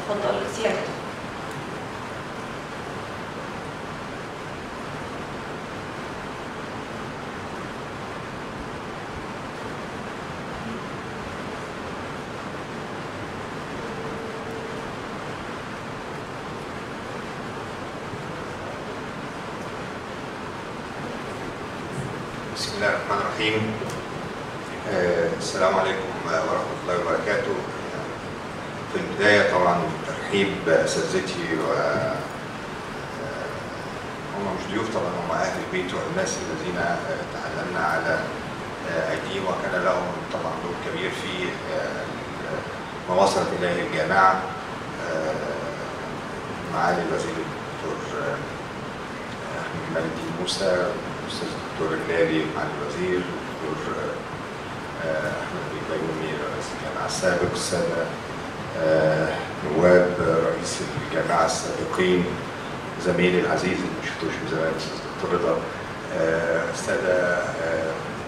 تفضل سيادتك بسم الله الرحمن الرحيم آه، السلام عليكم ورحمة الله وبركاته في البداية طبعا ترحيب بأساتذتي و آه، هم مش ضيوف طبعا هم أهل البيت والناس الذين آه، تعلمنا على آه، أيديهم وكان لهم طبعا دور كبير في آه، ما وصلت إليه الجامعة آه، معالي الوزير الدكتور آه، أحمد مجدي موسى الأستاذ الدكتور الهلالي مع الوزير الدكتور آه، أحمد البيومي رئيس الجامعة السابق السادة آه، نواب رئيس الجامعة السابقين زميلي العزيز اللي ما شفتوش من زمان الأستاذ دكتور رضا آه، السادة آه،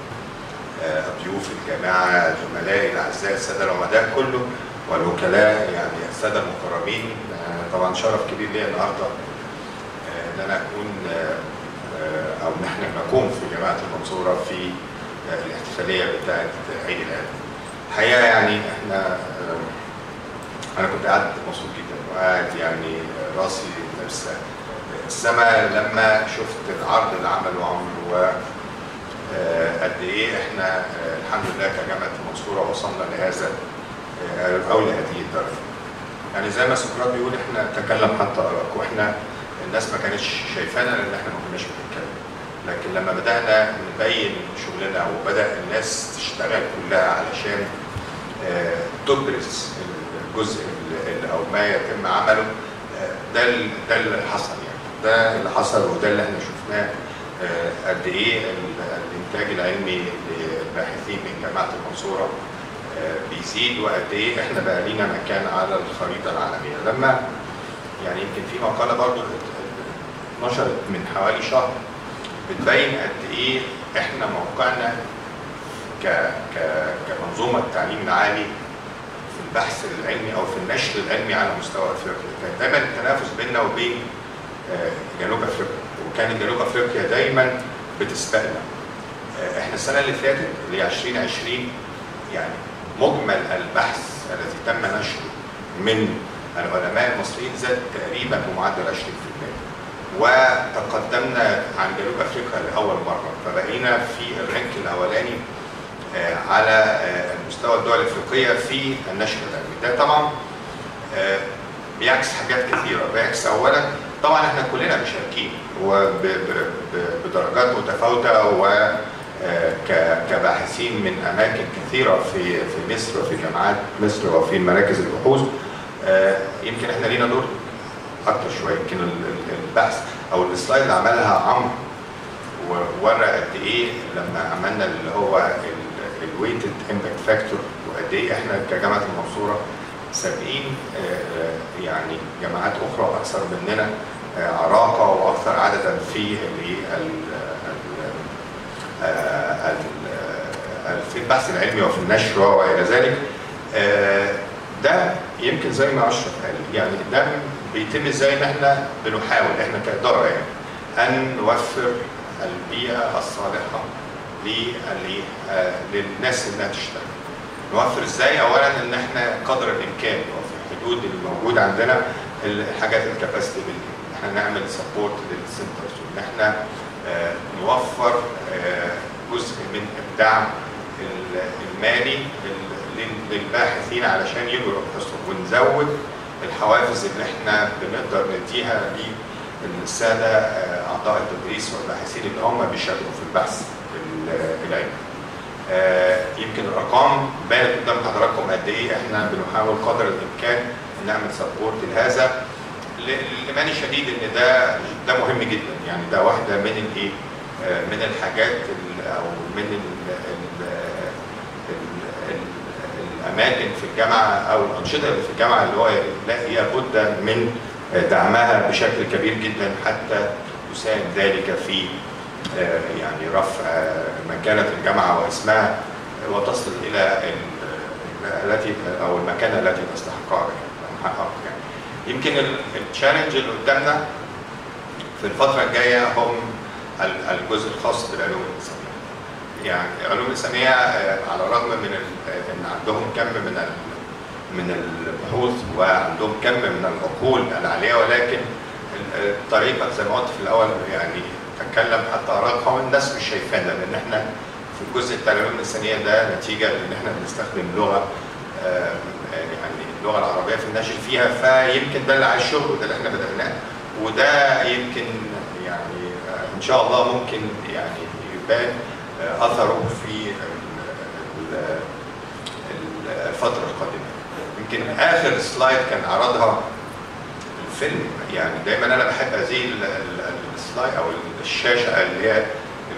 آه، ضيوف الجامعة زملائي الأعزاء السادة العمداء كله والوكلاء يعني السادة المكرمين آه، طبعا شرف كبير ليا النهارده آه، ان انا اكون آه، آه، او نحن نكون في جامعه المنصوره في آه، الاحتفاليه بتاعه عيد الادب. الحقيقه يعني احنا آه، انا كنت قاعد مبسوط جدا وقاعد يعني راسي لابسه السما لما شفت العرض اللي عمله عمرو و آه، قد ايه احنا آه، الحمد لله كجامعه المنصوره وصلنا لهذا آه، او لهذه الدرجه. يعني زي ما سقراط بيقول احنا تكلم حتى اراك واحنا الناس ما كانتش شايفانا لان احنا ما كناش بنتكلم لكن لما بدانا نبين شغلنا وبدا الناس تشتغل كلها علشان آه، تبرز الجزء اللي او ما يتم عمله آه، ده ال- ده اللي حصل يعني ده اللي حصل وده اللي احنا شفناه آه، قد ايه ال- الانتاج العلمي للباحثين من جامعه المنصوره آه، بيزيد وقد ايه احنا بقى لينا مكان على الخريطه العالميه لما يعني يمكن في مقاله برضو نشرت من حوالي شهر بتبين قد ايه احنا موقعنا ك ك كمنظومه التعليم العالي في البحث العلمي او في النشر العلمي على مستوى افريقيا كان دايما التنافس بيننا وبين آه، جنوب افريقيا وكانت جنوب افريقيا دايما بتسبقنا آه، احنا السنه اللي فاتت اللي هي 2020 يعني مجمل البحث الذي تم نشره من العلماء المصريين زاد تقريبا بمعدل 20% وتقدمنا عن جنوب افريقيا لاول مره فبقينا في الرانك الاولاني آه، على آه، المستوى الدول الافريقيه في النشر العلمي ده طبعا آه، بيعكس حاجات كثيره بيعكس اولا طبعا احنا كلنا مشاركين وبدرجات متفاوته و آه، ك- كباحثين من اماكن كثيره في في مصر وفي جامعات مصر وفي مراكز البحوث آه، يمكن احنا لينا دور اكتر شويه يمكن ال- ال- البحث او السلايد اللي عملها عمرو وورى قد ايه لما عملنا اللي هو الويتد امباكت فاكتور وقد ايه احنا كجامعه المنصوره سابقين آه، آه، يعني جامعات اخرى اكثر مننا آه، عراقه واكثر عددا في ال- ال- ال- آه، ال- آه، في البحث العلمي وفي النشر والى ذلك آه، ده يمكن زي ما اشرف قال يعني ده بيتم ازاي ان احنا بنحاول احنا كاداره يعني ان نوفر البيئه الصالحه لل- آه، للناس انها تشتغل. نوفر ازاي؟ اولا ان احنا قدر الامكان وفي الحدود الموجوده عندنا الحاجات الكاباسيتي ان احنا نعمل سبورت للسنترز وان احنا آه، نوفر آه، جزء من الدعم ال- المالي لل- لل- للباحثين علشان يجوا يبحثوا ونزود الحوافز اللي احنا بنقدر نديها للساده آه، اعضاء التدريس والباحثين اللي هم بيشاركوا في البحث ال- العلمي. آه، يمكن الارقام بانت قدام حضراتكم قد ايه احنا بنحاول قدر الامكان نعمل سبورت لهذا ل- لماني شديد ان ده ده مهم جدا يعني ده واحده من الايه آه، من الحاجات ال- او من ال ال ال ال الاماكن في الجامعه او الانشطه اللي في الجامعه اللي هو لا هي بد من دعمها بشكل كبير جدا حتى يساهم ذلك في آه، يعني رفع آه، مكانه الجامعه واسمها وتصل الى ال- التي او المكانه التي تستحقها يعني. تحقق يعني. يمكن التشالنج اللي قدامنا في الفتره الجايه هم ال- الجزء الخاص بالعلوم الانسانيه. يعني العلوم الانسانيه آه، على الرغم من ال- آه، ان عندهم كم من ال- من البحوث وعندهم كم من العقول العاليه ولكن ال- الطريقه زي ما قلت في الاول يعني اتكلم حتى ارقام الناس مش شايفانا لان احنا في الجزء بتاع العلوم الانسانيه ده نتيجه لان احنا بنستخدم لغه آه، يعني اللغه العربيه في النشر فيها فيمكن ده اللي على الشغل وده اللي احنا بدأناه وده يمكن يعني آه، ان شاء الله ممكن يعني يبان آه، اثره في ال- ال- ال- الفتره القادمه. يمكن اخر سلايد كان عرضها الفيلم يعني دايما انا بحب هذه ال- ال- السلايد او الشاشه اللي هي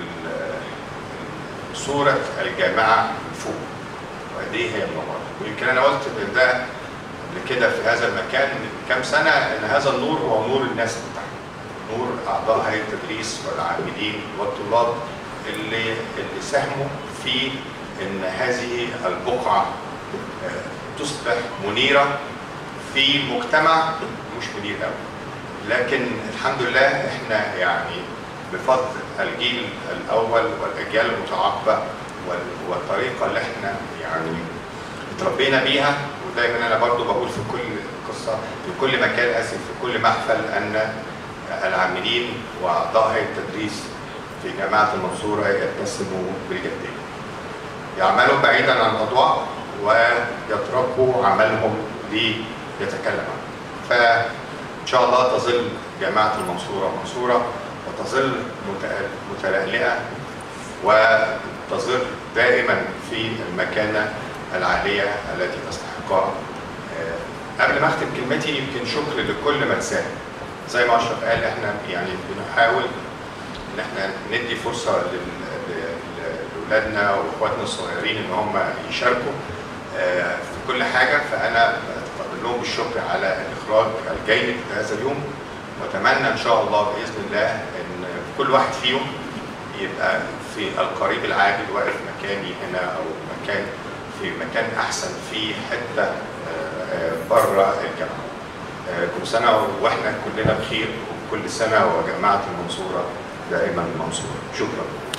ال- صوره الجامعه من فوق وقد ايه هي منوره ويمكن انا قلت إن ده قبل كده في هذا المكان من كام سنه ان هذا النور هو نور الناس اللي تحت نور اعضاء هيئه التدريس والعاملين والطلاب اللي اللي ساهموا في ان هذه البقعه آه، تصبح منيره في مجتمع مش منير قوي لكن الحمد لله احنا يعني بفضل الجيل الاول والاجيال المتعاقبه وال- والطريقه اللي احنا يعني اتربينا بيها ودايما انا برضو بقول في كل قصه في كل مكان اسف في كل محفل ان العاملين واعضاء هيئه التدريس في جامعه المنصوره يتسموا بالجديه. يعملوا بعيدا عن الاضواء ويتركوا عملهم ليتكلم عنه. فان شاء الله تظل جامعه المنصوره منصوره وتظل مت- متلألئه وتظل دائما في المكانه العاليه التي تستحقها. آه، قبل ما اختم كلمتي يمكن شكر لكل من ساهم. زي ما اشرف قال احنا يعني بنحاول ان احنا ندي فرصه لل- ل- لاولادنا واخواتنا الصغيرين ان هم يشاركوا آه، في كل حاجه فانا بتقبل لهم بالشكر على الاخراج الجيد لهذا اليوم واتمنى ان شاء الله باذن الله ان كل واحد فيهم يبقى في القريب العاجل واقف مكاني هنا او مكان في مكان احسن في حته آه، آه، بره الجامعه. آه، كل سنه واحنا كلنا بخير وكل سنه وجامعه المنصوره دائما منصوره. شكرا.